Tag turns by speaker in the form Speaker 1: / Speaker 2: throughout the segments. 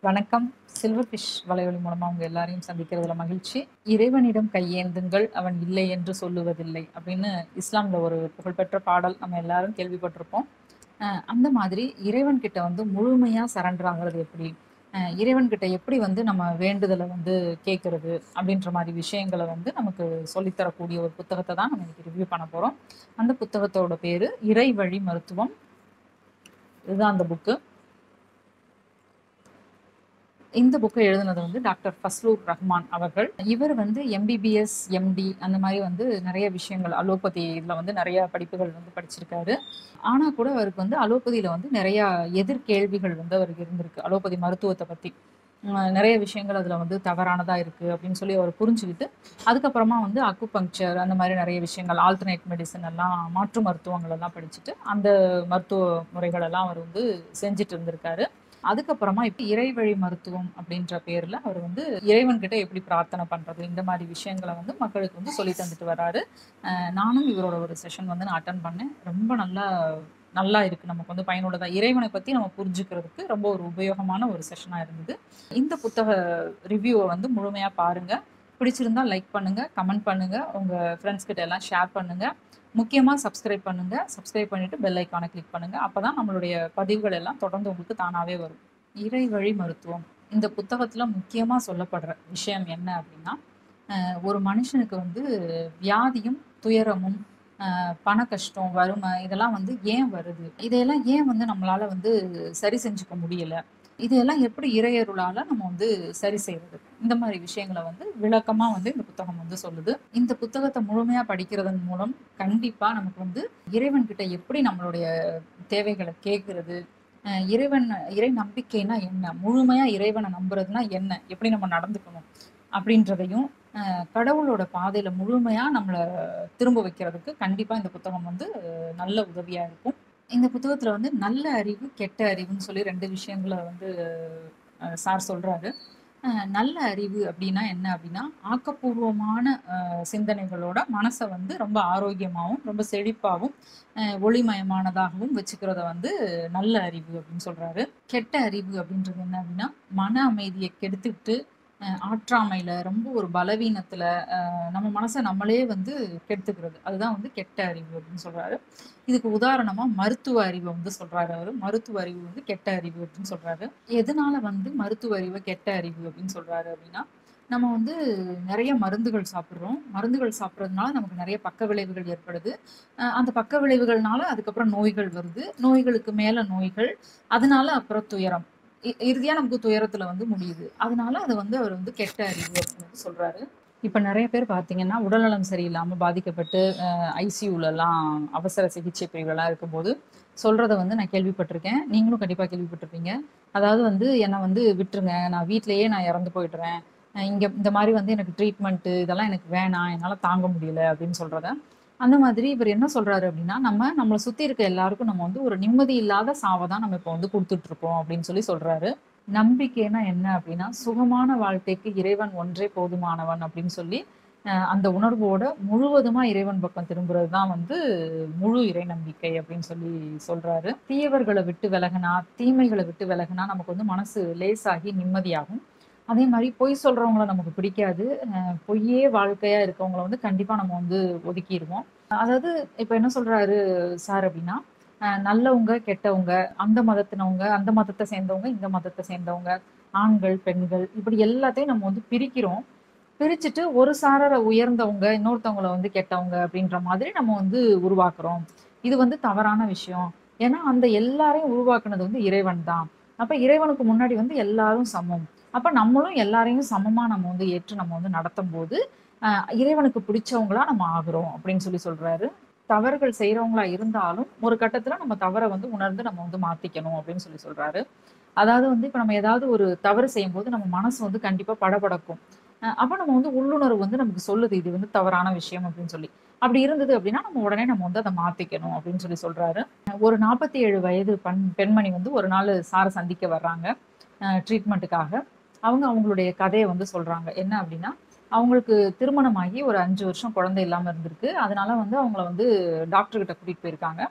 Speaker 1: வணக்கம் silver fish வலைவலி மூலமா உங்க எல்லாரையும் சந்திக்கிறதுல மகிழ்ச்சி இறைவனிடம் கையேந்துங்கள் அவன் இல்லை என்று சொல்லுவதில்லை அப்படின்னு இஸ்லாம்ல ஒரு புகழ்பெற்ற பாடல் நம்ம எல்லாரும் கேள்விப்பட்டிருப்போம் அஹ் அந்த மாதிரி இறைவன் கிட்ட வந்து முழுமையா சரண்டர் ஆகுறது எப்படி அஹ் இறைவன் கிட்ட எப்படி வந்து நம்ம வேண்டுதலை வந்து கேட்கறது அப்படின்ற மாதிரி விஷயங்களை வந்து நமக்கு சொல்லித்தரக்கூடிய ஒரு புத்தகத்தை தான் நம்ம இன்னைக்கு ரிவ்யூ பண்ண போறோம் அந்த புத்தகத்தோட பேரு இறை வழி மருத்துவம் இதுதான் அந்த புக்கு இந்த புக்கை எழுதுனது வந்து டாக்டர் ஃபஸ்லூர் ரஹ்மான் அவர்கள் இவர் வந்து எம்பிபிஎஸ் எம்டி அந்த மாதிரி வந்து நிறைய விஷயங்கள் அலோபதி இதில் வந்து நிறைய படிப்புகள் வந்து படிச்சிருக்காரு ஆனால் கூட அவருக்கு வந்து அலோபதியில் வந்து நிறைய எதிர்கேள்விகள் வந்து அவருக்கு இருந்திருக்கு அலோபதி மருத்துவத்தை பற்றி நிறைய விஷயங்கள் அதில் வந்து தவறானதாக இருக்குது அப்படின்னு சொல்லி அவர் புரிஞ்சுக்கிட்டு அதுக்கப்புறமா வந்து அக்குபங்க்சர் அந்த மாதிரி நிறைய விஷயங்கள் ஆல்டர்னேட் மெடிசன் எல்லாம் மாற்று மருத்துவங்கள் எல்லாம் படிச்சுட்டு அந்த மருத்துவ முறைகள் எல்லாம் அவர் வந்து செஞ்சுட்டு இருந்திருக்காரு அதுக்கப்புறமா இப்போ இறைவழி மருத்துவம் அப்படின்ற பேர்ல அவர் வந்து இறைவன் கிட்ட எப்படி பிரார்த்தனை பண்றது இந்த மாதிரி விஷயங்களை வந்து மக்களுக்கு வந்து சொல்லி தந்துட்டு வராரு அஹ் நானும் இவரோட ஒரு செஷன் வந்து நான் அட்டன் பண்ணேன் ரொம்ப நல்லா நல்லா இருக்கு நமக்கு வந்து பயனுள்ளதா இறைவனை பத்தி நம்ம புரிஞ்சுக்கிறதுக்கு ரொம்ப ஒரு உபயோகமான ஒரு செஷனா இருந்தது இந்த புத்தக ரிவ்யூவை வந்து முழுமையா பாருங்க பிடிச்சிருந்தா லைக் பண்ணுங்க கமெண்ட் பண்ணுங்க உங்க ஃப்ரெண்ட்ஸ் கிட்ட எல்லாம் ஷேர் பண்ணுங்க முக்கியமாக சப்ஸ்கிரைப் பண்ணுங்க சப்ஸ்கிரைப் பண்ணிட்டு பெல் ஐக்கானை கிளிக் பண்ணுங்க அப்பதான் நம்மளுடைய பதிவுகள் எல்லாம் தொடர்ந்து உங்களுக்கு தானாவே வரும் இறை வழி மருத்துவம் இந்த புத்தகத்துல முக்கியமா சொல்லப்படுற விஷயம் என்ன அப்படின்னா அஹ் ஒரு மனுஷனுக்கு வந்து வியாதியும் துயரமும் அஹ் பண கஷ்டம் வறுமை இதெல்லாம் வந்து ஏன் வருது இதையெல்லாம் ஏன் வந்து நம்மளால வந்து சரி செஞ்சுக்க முடியல இதையெல்லாம் எப்படி இறையருளால நம்ம வந்து சரி செய்யறது இந்த மாதிரி விஷயங்களை வந்து விளக்கமா வந்து இந்த புத்தகம் வந்து சொல்லுது இந்த புத்தகத்தை முழுமையா படிக்கிறதன் மூலம் கண்டிப்பா நமக்கு வந்து இறைவன் கிட்ட எப்படி நம்மளுடைய தேவைகளை கேட்கறது அஹ் இறைவன் இறை நம்பிக்கைனா என்ன முழுமையா இறைவனை நம்புறதுனா என்ன எப்படி நம்ம நடந்துக்கணும் அப்படின்றதையும் அஹ் கடவுளோட பாதையில முழுமையா நம்மளை திரும்ப வைக்கிறதுக்கு கண்டிப்பா இந்த புத்தகம் வந்து அஹ் நல்ல உதவியா இருக்கும் இந்த புத்தகத்துல வந்து நல்ல அறிவு கெட்ட அறிவுன்னு சொல்லி ரெண்டு விஷயங்களை வந்து அஹ் சார் சொல்றாரு அஹ் நல்ல அறிவு அப்படின்னா என்ன அப்படின்னா ஆக்கப்பூர்வமான அஹ் சிந்தனைகளோட மனசை வந்து ரொம்ப ஆரோக்கியமாகவும் ரொம்ப செழிப்பாகவும் அஹ் ஒளிமயமானதாகவும் வச்சுக்கிறத வந்து நல்ல அறிவு அப்படின்னு சொல்றாரு கெட்ட அறிவு அப்படின்றது என்ன அப்படின்னா மன அமைதியை கெடுத்துக்கிட்டு அஹ் ஆற்றாமையில ரொம்ப ஒரு பலவீனத்துல அஹ் நம்ம மனசை நம்மளே வந்து கெடுத்துக்கிறது அதுதான் வந்து கெட்ட அறிவு அப்படின்னு சொல்றாரு இதுக்கு உதாரணமா மருத்துவ அறிவை வந்து சொல்றாரு அவரு மருத்துவ அறிவு வந்து கெட்ட அறிவு அப்படின்னு சொல்றாரு எதனால வந்து மருத்துவ அறிவை கெட்ட அறிவு அப்படின்னு சொல்றாரு அப்படின்னா நம்ம வந்து நிறைய மருந்துகள் சாப்பிட்றோம் மருந்துகள் சாப்பிட்றதுனால நமக்கு நிறைய பக்க விளைவுகள் ஏற்படுது அஹ் அந்த பக்க விளைவுகள்னால அதுக்கப்புறம் நோய்கள் வருது நோய்களுக்கு மேல நோய்கள் அதனால அப்புறம் துயரம் இ- இறுதியா நமக்கு துயரத்துல வந்து முடியுது அதனால அதை வந்து அவர் வந்து கெட்ட அறிவு அப்படின்னு வந்து சொல்றாரு இப்ப நிறைய பேர் பாத்தீங்கன்னா உடல்நலம் சரியில்லாம பாதிக்கப்பட்டு ஐசியூல எல்லாம் அவசர சிகிச்சை பிரிவுலாம் இருக்கும்போது சொல்றத வந்து நான் கேள்விப்பட்டிருக்கேன் நீங்களும் கண்டிப்பா கேள்விப்பட்டிருப்பீங்க அதாவது வந்து என்னை வந்து விட்டுருங்க நான் வீட்டிலேயே நான் இறந்து போயிடுறேன் அஹ் இங்க இந்த மாதிரி வந்து எனக்கு ட்ரீட்மெண்ட் இதெல்லாம் எனக்கு வேணாம் என்னால தாங்க முடியல அப்படின்னு சொல்றத அந்த மாதிரி இவர் என்ன சொல்றாரு அப்படின்னா நம்ம நம்மளை சுத்தி இருக்க எல்லாருக்கும் நம்ம வந்து ஒரு நிம்மதி இல்லாத சாவை தான் நம்ம இப்போ வந்து கொடுத்துட்டு இருக்கோம் அப்படின்னு சொல்லி சொல்றாரு நம்பிக்கைனா என்ன அப்படின்னா சுகமான வாழ்க்கைக்கு இறைவன் ஒன்றே போதுமானவன் அப்படின்னு சொல்லி அஹ் அந்த உணர்வோட முழுவதுமா இறைவன் பக்கம் திரும்புறது தான் வந்து முழு இறை நம்பிக்கை அப்படின்னு சொல்லி சொல்றாரு தீயவர்களை விட்டு விலகினா தீமைகளை விட்டு விலகினா நமக்கு வந்து மனசு லேசாகி நிம்மதியாகும் அதே மாதிரி பொய் சொல்றவங்கள நமக்கு பிடிக்காது அஹ் பொய்யே வாழ்க்கையா இருக்கவங்கள வந்து கண்டிப்பா நம்ம வந்து ஒதுக்கிடுவோம் அதாவது இப்ப என்ன சொல்றாரு சார் அப்படின்னா அஹ் நல்லவங்க கெட்டவங்க அந்த மதத்தினவங்க அந்த மதத்தை சேர்ந்தவங்க இந்த மதத்தை சேர்ந்தவங்க ஆண்கள் பெண்கள் இப்படி எல்லாத்தையும் நம்ம வந்து பிரிக்கிறோம் பிரிச்சுட்டு ஒரு சாரரை உயர்ந்தவங்க இன்னொருத்தவங்கள வந்து கெட்டவங்க அப்படின்ற மாதிரி நம்ம வந்து உருவாக்குறோம் இது வந்து தவறான விஷயம் ஏன்னா அந்த எல்லாரையும் உருவாக்குனது வந்து இறைவன் தான் அப்ப இறைவனுக்கு முன்னாடி வந்து எல்லாரும் சமம் அப்ப நம்மளும் எல்லாரையும் சமமா நம்ம வந்து ஏற்று நம்ம வந்து நடத்தும் போது ஆஹ் இறைவனுக்கு பிடிச்சவங்களா நம்ம ஆகுறோம் அப்படின்னு சொல்லி சொல்றாரு தவறுகள் செய்யறவங்களா இருந்தாலும் ஒரு கட்டத்துல நம்ம தவறை வந்து உணர்ந்து நம்ம வந்து மாத்திக்கணும் அப்படின்னு சொல்லி சொல்றாரு அதாவது வந்து இப்ப நம்ம ஏதாவது ஒரு தவறு செய்யும் போது நம்ம மனசு வந்து கண்டிப்பா படபடக்கும் அஹ் அப்ப நம்ம வந்து உள்ளுணர்வு வந்து நமக்கு சொல்லுது இது வந்து தவறான விஷயம் அப்படின்னு சொல்லி அப்படி இருந்தது அப்படின்னா நம்ம உடனே நம்ம வந்து அதை மாத்திக்கணும் அப்படின்னு சொல்லி சொல்றாரு ஒரு நாற்பத்தி ஏழு வயது பெண் பெண்மணி வந்து ஒரு நாள் சாரை சந்திக்க வர்றாங்க ட்ரீட்மெண்ட்டுக்காக அவங்க அவங்களுடைய கதையை வந்து சொல்றாங்க என்ன அப்படின்னா அவங்களுக்கு திருமணமாகி ஒரு அஞ்சு வருஷம் குழந்தை இல்லாம இருந்திருக்கு அதனால வந்து அவங்கள வந்து டாக்டர் கிட்ட கூட்டிட்டு போயிருக்காங்க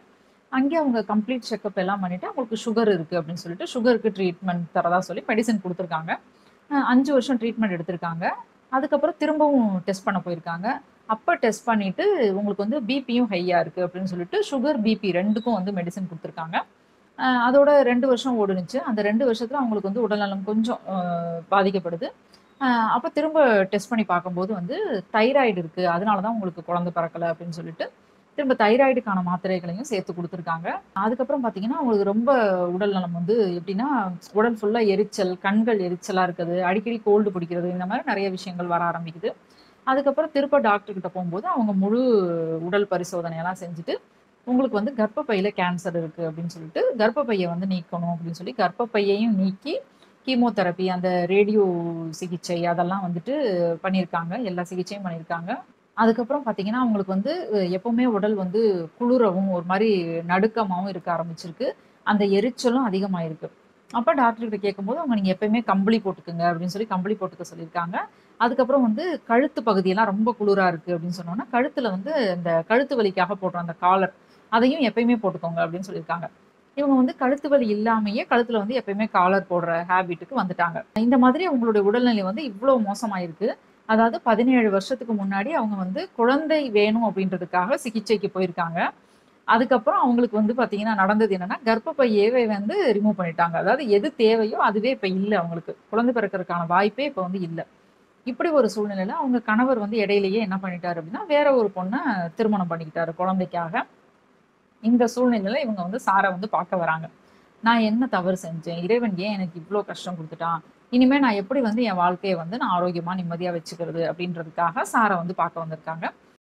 Speaker 1: அங்கே அவங்க கம்ப்ளீட் செக்கப் எல்லாம் பண்ணிட்டு அவங்களுக்கு சுகர் இருக்கு அப்படின்னு சொல்லிட்டு சுகருக்கு ட்ரீட்மெண்ட் தரதா சொல்லி மெடிசன் கொடுத்துருக்காங்க அஹ் அஞ்சு வருஷம் ட்ரீட்மெண்ட் எடுத்திருக்காங்க அதுக்கப்புறம் திரும்பவும் டெஸ்ட் பண்ண போயிருக்காங்க அப்போ டெஸ்ட் பண்ணிட்டு உங்களுக்கு வந்து பிபியும் ஹையாக இருக்குது அப்படின்னு சொல்லிட்டு சுகர் பிபி ரெண்டுக்கும் வந்து மெடிசன் கொடுத்துருக்காங்க அஹ் அதோட ரெண்டு வருஷம் ஓடுனுச்சு அந்த ரெண்டு வருஷத்தில் அவங்களுக்கு வந்து உடல்நலம் கொஞ்சம் அஹ் பாதிக்கப்படுது அப்போ திரும்ப டெஸ்ட் பண்ணி பார்க்கும்போது வந்து தைராய்டு இருக்குது அதனால தான் உங்களுக்கு குழந்தை பிறக்கலை அப்படின்னு சொல்லிட்டு திரும்ப தைராய்டுக்கான மாத்திரைகளையும் சேர்த்து கொடுத்துருக்காங்க அதுக்கப்புறம் பார்த்தீங்கன்னா அவங்களுக்கு ரொம்ப உடல் நலம் வந்து எப்படின்னா உடல் ஃபுல்லாக எரிச்சல் கண்கள் எரிச்சலாக இருக்குது அடிக்கடி கோல்டு பிடிக்கிறது இந்த மாதிரி நிறைய விஷயங்கள் வர ஆரம்பிக்குது அதுக்கப்புறம் திரும்ப டாக்டர் கிட்ட போகும்போது அவங்க முழு உடல் பரிசோதனையெல்லாம் செஞ்சுட்டு உங்களுக்கு வந்து கர்ப்பப்பையில கேன்சர் இருக்கு அப்படின்னு சொல்லிட்டு கர்ப்பப்பையை வந்து நீக்கணும் அப்படின்னு சொல்லி கர்ப்பப்பையையும் நீக்கி கீமோதெரப்பி அந்த ரேடியோ சிகிச்சை அதெல்லாம் வந்துட்டு பண்ணியிருக்காங்க எல்லா சிகிச்சையும் பண்ணியிருக்காங்க அதுக்கப்புறம் பார்த்தீங்கன்னா அவங்களுக்கு வந்து அஹ், எப்பவுமே உடல் வந்து குளிரவும் ஒரு மாதிரி நடுக்கமாகவும் இருக்க ஆரம்பிச்சிருக்கு அந்த எரிச்சலும் அதிகமாயிருக்கு அப்போ டாக்டர் கிட்ட கேட்கும்போது அவங்க நீங்கள் எப்பயுமே கம்பளி போட்டுக்குங்க அப்படின்னு சொல்லி கம்பளி போட்டுக்க சொல்லியிருக்காங்க அதுக்கப்புறம் வந்து கழுத்து பகுதியெல்லாம் ரொம்ப குளிரா இருக்கு அப்படின்னு சொன்னோன்னா கழுத்துல வந்து இந்த கழுத்து வலிக்காக போடுற அந்த காலர் அதையும் எப்பயுமே போட்டுக்கோங்க அப்படின்னு சொல்லியிருக்காங்க இவங்க வந்து கழுத்து வலி இல்லாமையே கழுத்துல வந்து எப்பயுமே காலர் போடுற ஹேபிட்டுக்கு வந்துட்டாங்க இந்த மாதிரி அவங்களுடைய உடல்நிலை வந்து இவ்வளவு மோசமாயிருக்கு அதாவது பதினேழு வருஷத்துக்கு முன்னாடி அவங்க வந்து குழந்தை வேணும் அப்படின்றதுக்காக சிகிச்சைக்கு போயிருக்காங்க அதுக்கப்புறம் அவங்களுக்கு வந்து பாத்தீங்கன்னா நடந்தது என்னன்னா கர்ப்பப்பையவே வந்து ரிமூவ் பண்ணிட்டாங்க அதாவது எது தேவையோ அதுவே இப்ப இல்லை அவங்களுக்கு குழந்தை பிறக்கிறதுக்கான வாய்ப்பே இப்ப வந்து இல்லை இப்படி ஒரு சூழ்நிலையில அவங்க கணவர் வந்து இடையிலேயே என்ன பண்ணிட்டாரு அப்படின்னா வேற ஒரு பொண்ணை திருமணம் பண்ணிக்கிட்டாரு குழந்தைக்காக இந்த சூழ்நிலையில இவங்க வந்து சாரை வந்து பார்க்க வராங்க நான் என்ன தவறு செஞ்சேன் இறைவன் ஏன் எனக்கு இவ்வளோ கஷ்டம் கொடுத்துட்டான் இனிமே நான் எப்படி வந்து என் வாழ்க்கையை வந்து நான் ஆரோக்கியமா நிம்மதியா வச்சுக்கிறது அப்படின்றதுக்காக சாரை வந்து பார்க்க வந்திருக்காங்க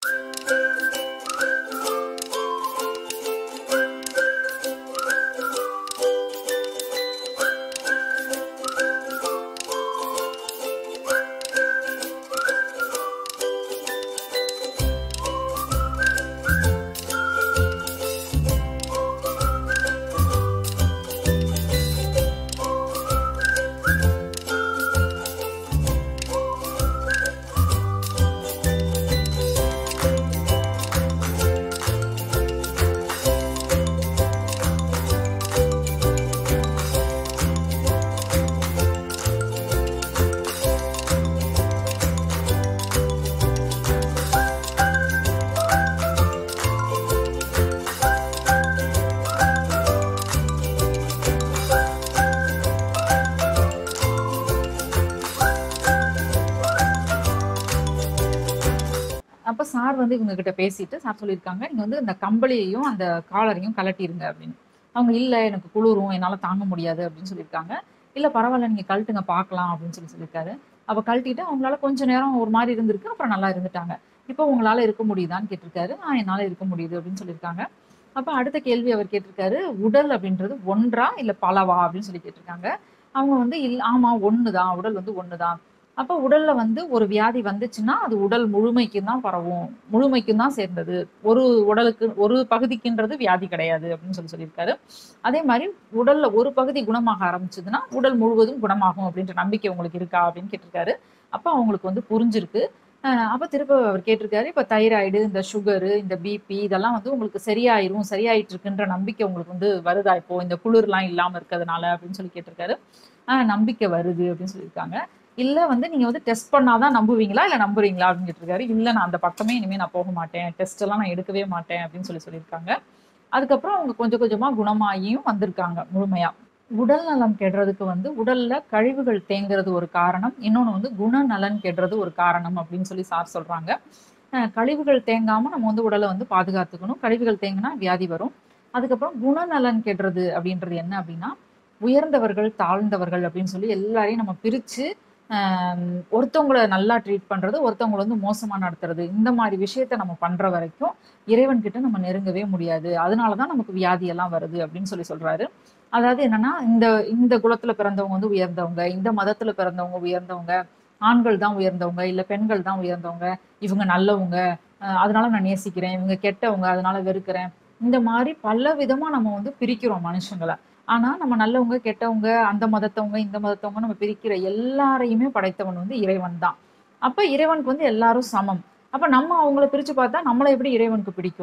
Speaker 1: அப்ப சார் வந்து இவங்க கிட்ட பேசிட்டு சார் சொல்லியிருக்காங்க நீங்க வந்து இந்த கம்பளியையும் அந்த காலரையும் கலட்டிருங்க அப்படின்னு அவங்க இல்ல எனக்கு குளிரும் என்னால தாங்க முடியாது அப்படின்னு சொல்லியிருக்காங்க இல்ல பரவாயில்ல நீங்க கழட்டுங்க பார்க்கலாம் அப்படின்னு சொல்லி சொல்லியிருக்காரு அப்ப கழட்டிட்டு அவங்களால கொஞ்ச நேரம் ஒரு மாதிரி இருந்திருக்கு அப்புறம் நல்லா இருந்துட்டாங்க இப்போ உங்களால இருக்க முடியுதான்னு கேட்டிருக்காரு ஆ என்னால இருக்க முடியுது அப்படின்னு சொல்லியிருக்காங்க அப்ப அடுத்த கேள்வி அவர் கேட்டிருக்காரு உடல் அப்படின்றது ஒன்றா இல்ல பலவா அப்படின்னு சொல்லி கேட்டிருக்காங்க அவங்க வந்து இல்ல ஆமா ஒண்ணுதான் உடல் வந்து ஒண்ணுதான் அப்ப உடல்ல வந்து ஒரு வியாதி வந்துச்சுன்னா அது உடல் முழுமைக்கும் தான் பரவும் முழுமைக்கும் தான் சேர்ந்தது ஒரு உடலுக்கு ஒரு பகுதிக்குன்றது வியாதி கிடையாது அப்படின்னு சொல்லி சொல்லியிருக்காரு அதே மாதிரி உடல்ல ஒரு பகுதி குணமாக ஆரம்பிச்சதுன்னா உடல் முழுவதும் குணமாகும் அப்படின்ற நம்பிக்கை உங்களுக்கு இருக்கா அப்படின்னு கேட்டிருக்காரு அப்ப அவங்களுக்கு வந்து புரிஞ்சிருக்கு அஹ் அப்ப திரும்ப அவர் கேட்டிருக்காரு இப்ப தைராய்டு இந்த சுகரு இந்த பிபி இதெல்லாம் வந்து உங்களுக்கு சரியாயிரும் சரியாயிட்டு இருக்குன்ற நம்பிக்கை உங்களுக்கு வந்து வருதா இப்போ இந்த குளிர்லாம் இல்லாம இருக்கிறதுனால அப்படின்னு சொல்லி கேட்டிருக்காரு ஆஹ் நம்பிக்கை வருது அப்படின்னு சொல்லியிருக்காங்க இல்ல வந்து நீங்க வந்து டெஸ்ட் பண்ணாதான் நம்புவீங்களா இல்ல நம்புறீங்களா அப்படின்னு கேட்டிருக்காரு இல்ல நான் அந்த பக்கமே இனிமே நான் போக மாட்டேன் டெஸ்ட் எல்லாம் நான் எடுக்கவே மாட்டேன் அப்படின்னு சொல்லி சொல்லியிருக்காங்க அதுக்கப்புறம் அவங்க கொஞ்சம் கொஞ்சமா குணமாகியும் வந்திருக்காங்க முழுமையா உடல் நலம் கெடுறதுக்கு வந்து உடல்ல கழிவுகள் தேங்குறது ஒரு காரணம் இன்னொன்னு வந்து குணநலன் கெடுறது ஒரு காரணம் அப்படின்னு சொல்லி சார் சொல்றாங்க அஹ் கழிவுகள் தேங்காம நம்ம வந்து உடலை வந்து பாதுகாத்துக்கணும் கழிவுகள் தேங்கினா வியாதி வரும் அதுக்கப்புறம் குணநலன் கெடுறது அப்படின்றது என்ன அப்படின்னா உயர்ந்தவர்கள் தாழ்ந்தவர்கள் அப்படின்னு சொல்லி எல்லாரையும் நம்ம பிரிச்சு ஆஹ் ஒருத்தவங்கள நல்லா ட்ரீட் பண்றது ஒருத்தவங்கள வந்து மோசமா நடத்துறது இந்த மாதிரி விஷயத்த நம்ம பண்ற வரைக்கும் இறைவன் கிட்ட நம்ம நெருங்கவே முடியாது அதனாலதான் நமக்கு வியாதி எல்லாம் வருது அப்படின்னு சொல்லி சொல்றாரு அதாவது என்னன்னா இந்த இந்த குலத்துல பிறந்தவங்க வந்து உயர்ந்தவங்க இந்த மதத்துல பிறந்தவங்க உயர்ந்தவங்க ஆண்கள் தான் உயர்ந்தவங்க இல்ல பெண்கள் தான் உயர்ந்தவங்க இவங்க நல்லவங்க அஹ் அதனால நான் நேசிக்கிறேன் இவங்க கெட்டவங்க அதனால வெறுக்கிறேன் இந்த மாதிரி பல விதமா நம்ம வந்து பிரிக்கிறோம் மனுஷங்களை ஆனா நம்ம நல்லவங்க கெட்டவங்க அந்த மதத்தவங்க இந்த மதத்தவங்க நம்ம பிரிக்கிற எல்லாரையுமே படைத்தவன் வந்து இறைவன் தான் அப்ப இறைவனுக்கு வந்து எல்லாரும் சமம் அப்ப நம்ம அவங்கள பிரிச்சு பார்த்தா நம்மளை எப்படி இறைவனுக்கு பிடிக்கும்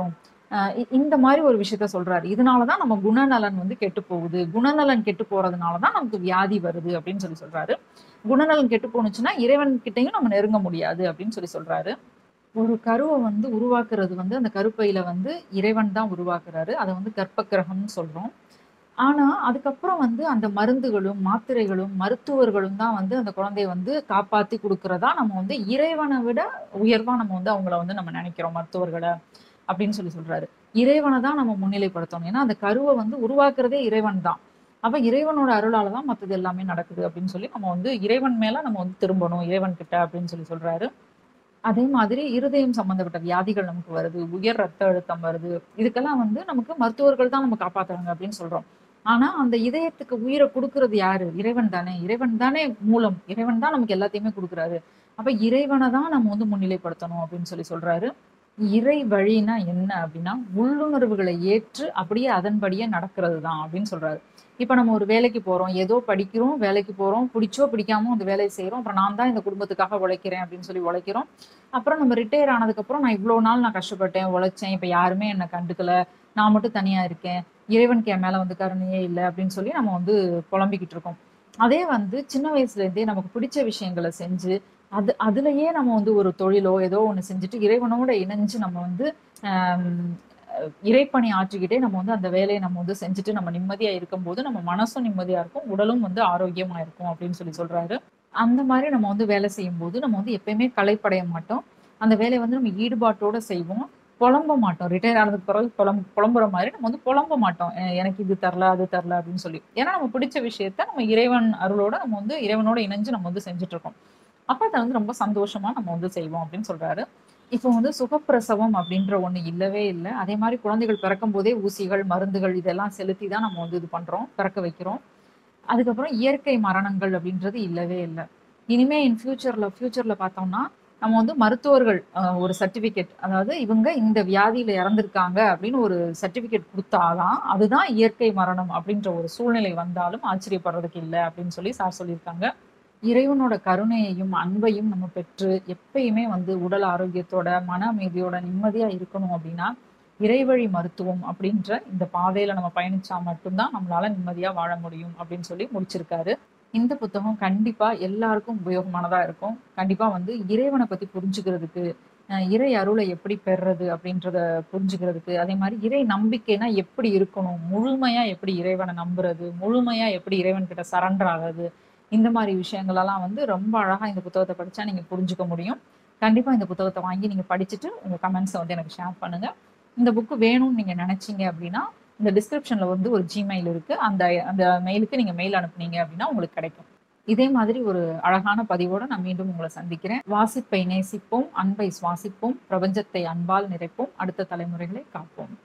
Speaker 1: அஹ் இ- இந்த மாதிரி ஒரு விஷயத்த சொல்றாரு இதனாலதான் நம்ம குணநலன் வந்து கெட்டு போகுது குணநலன் கெட்டு போறதுனாலதான் நமக்கு வியாதி வருது அப்படின்னு சொல்லி சொல்றாரு குணநலன் கெட்டு போணுச்சுன்னா இறைவன் கிட்டயும் நம்ம நெருங்க முடியாது அப்படின்னு சொல்லி சொல்றாரு ஒரு கருவை வந்து உருவாக்குறது வந்து அந்த கருப்பையில வந்து இறைவன் தான் உருவாக்குறாரு அதை வந்து கர்ப்பக்கிரகம்னு சொல்றோம் ஆனா அதுக்கப்புறம் வந்து அந்த மருந்துகளும் மாத்திரைகளும் மருத்துவர்களும் தான் வந்து அந்த குழந்தைய வந்து காப்பாத்தி கொடுக்கறதா நம்ம வந்து இறைவனை விட உயர்வா நம்ம வந்து அவங்கள வந்து நம்ம நினைக்கிறோம் மருத்துவர்களை அப்படின்னு சொல்லி சொல்றாரு இறைவனை தான் நம்ம முன்னிலைப்படுத்தணும் ஏன்னா அந்த கருவை வந்து உருவாக்குறதே இறைவன் தான் அப்ப இறைவனோட அருளால தான் மத்தது எல்லாமே நடக்குது அப்படின்னு சொல்லி நம்ம வந்து இறைவன் மேல நம்ம வந்து திரும்பணும் இறைவன் கிட்ட அப்படின்னு சொல்லி சொல்றாரு அதே மாதிரி இருதயம் சம்பந்தப்பட்ட வியாதிகள் நமக்கு வருது உயர் ரத்த அழுத்தம் வருது இதுக்கெல்லாம் வந்து நமக்கு மருத்துவர்கள் தான் நம்ம காப்பாத்துறாங்க அப்படின்னு சொல்றோம் ஆனா அந்த இதயத்துக்கு உயிரை கொடுக்கறது யாரு இறைவன் தானே இறைவன் தானே மூலம் இறைவன் தான் நமக்கு எல்லாத்தையுமே கொடுக்குறாரு அப்ப இறைவனை தான் நம்ம வந்து முன்னிலைப்படுத்தணும் அப்படின்னு சொல்லி சொல்றாரு இறை வழினா என்ன அப்படின்னா உள்ளுணர்வுகளை ஏற்று அப்படியே அதன்படியே நடக்கிறது தான் அப்படின்னு சொல்றாரு இப்ப நம்ம ஒரு வேலைக்கு போறோம் ஏதோ படிக்கிறோம் வேலைக்கு போறோம் பிடிச்சோ பிடிக்காமோ அந்த வேலையை செய்றோம் அப்புறம் நான் தான் இந்த குடும்பத்துக்காக உழைக்கிறேன் அப்படின்னு சொல்லி உழைக்கிறோம் அப்புறம் நம்ம ரிட்டையர் ஆனதுக்கு அப்புறம் நான் இவ்வளவு நாள் நான் கஷ்டப்பட்டேன் உழைச்சேன் இப்ப யாருமே என்னை கண்டுக்கல நான் மட்டும் தனியா இருக்கேன் இறைவனுக்கு என் மேல வந்து கருணையே இல்லை அப்படின்னு சொல்லி நம்ம வந்து புலம்பிக்கிட்டு இருக்கோம் அதே வந்து சின்ன வயசுல இருந்தே நமக்கு பிடிச்ச விஷயங்களை செஞ்சு அது அதுலயே நம்ம வந்து ஒரு தொழிலோ ஏதோ ஒண்ணு செஞ்சுட்டு இறைவனோட இணைஞ்சு நம்ம வந்து ஆம், அஹ், இறைப்பணி ஆற்றிக்கிட்டே நம்ம வந்து அந்த வேலையை நம்ம வந்து செஞ்சுட்டு நம்ம நிம்மதியா இருக்கும்போது நம்ம மனசும் நிம்மதியா இருக்கும் உடலும் வந்து ஆரோக்கியமா இருக்கும் அப்படின்னு சொல்லி சொல்றாரு அந்த மாதிரி நம்ம வந்து வேலை செய்யும் போது நம்ம வந்து எப்பயுமே களைப்படைய மாட்டோம் அந்த வேலையை வந்து நம்ம ஈடுபாட்டோட செய்வோம் புலம்ப மாட்டோம் ரிட்டையர் ஆனதுக்கு பிறகு புலம் புலம்புற மாதிரி நம்ம வந்து புலம்ப மாட்டோம் அஹ் எனக்கு இது தரல அது தரல அப்படின்னு சொல்லி ஏன்னா நம்ம பிடிச்ச விஷயத்த நம்ம இறைவன் அருளோட நம்ம வந்து இறைவனோட இணைஞ்சு நம்ம வந்து செஞ்சுட்டு இருக்கோம் அப்ப அதை வந்து ரொம்ப சந்தோஷமா நம்ம வந்து செய்வோம் அப்படின்னு சொல்றாரு இப்போ வந்து சுகப்பிரசவம் அப்படின்ற ஒண்ணு இல்லவே இல்லை அதே மாதிரி குழந்தைகள் பிறக்கும் போதே ஊசிகள் மருந்துகள் இதெல்லாம் செலுத்தி தான் நம்ம வந்து இது பண்றோம் பிறக்க வைக்கிறோம் அதுக்கப்புறம் இயற்கை மரணங்கள் அப்படின்றது இல்லவே இல்லை இனிமே இன் ஃபியூச்சர்ல ஃபியூச்சர்ல பார்த்தோம்னா நம்ம வந்து மருத்துவர்கள் அஹ், ஒரு சர்டிபிகேட் அதாவது இவங்க இந்த வியாதியில இறந்திருக்காங்க அப்படின்னு ஒரு சர்டிபிகேட் கொடுத்தாதான் அதுதான் இயற்கை மரணம் அப்படின்ற ஒரு சூழ்நிலை வந்தாலும் ஆச்சரியப்படுறதுக்கு இல்லை அப்படின்னு சொல்லி சார் சொல்லியிருக்காங்க இறைவனோட கருணையையும் அன்பையும் நம்ம பெற்று எப்பயுமே வந்து உடல் ஆரோக்கியத்தோட மன அமைதியோட நிம்மதியா இருக்கணும் அப்படின்னா இறைவழி மருத்துவம் அப்படின்ற இந்த பாதையில நம்ம பயணிச்சா மட்டும்தான் நம்மளால நிம்மதியா வாழ முடியும் அப்படின்னு சொல்லி முடிச்சிருக்காரு இந்த புத்தகம் கண்டிப்பா எல்லாருக்கும் உபயோகமானதா இருக்கும் கண்டிப்பா வந்து இறைவனை பத்தி புரிஞ்சுக்கிறதுக்கு அஹ் இறை அருளை எப்படி பெறுறது அப்படின்றத புரிஞ்சுக்கிறதுக்கு அதே மாதிரி இறை நம்பிக்கைனா எப்படி இருக்கணும் முழுமையா எப்படி இறைவனை நம்புறது முழுமையா எப்படி இறைவன் கிட்ட சரண்டர் ஆகுறது இந்த மாதிரி விஷயங்களெல்லாம் வந்து ரொம்ப அழகா இந்த புத்தகத்தை படிச்சா நீங்க புரிஞ்சுக்க முடியும் கண்டிப்பா இந்த புத்தகத்தை வாங்கி நீங்க படிச்சுட்டு உங்க கமெண்ட்ஸை வந்து எனக்கு ஷேர் பண்ணுங்க இந்த புக்கு வேணும்னு நீங்க நினைச்சீங்க அப்படின்னா இந்த டிஸ்கிரிப்ஷன்ல வந்து ஒரு ஜிமெயில் இருக்கு அந்த அந்த மெயிலுக்கு நீங்க மெயில் அனுப்புனீங்க அப்படின்னா உங்களுக்கு கிடைக்கும் இதே மாதிரி ஒரு அழகான பதிவோட நான் மீண்டும் உங்களை சந்திக்கிறேன் வாசிப்பை நேசிப்போம் அன்பை சுவாசிப்போம் பிரபஞ்சத்தை அன்பால் நிறைப்போம் அடுத்த தலைமுறைகளை காப்போம்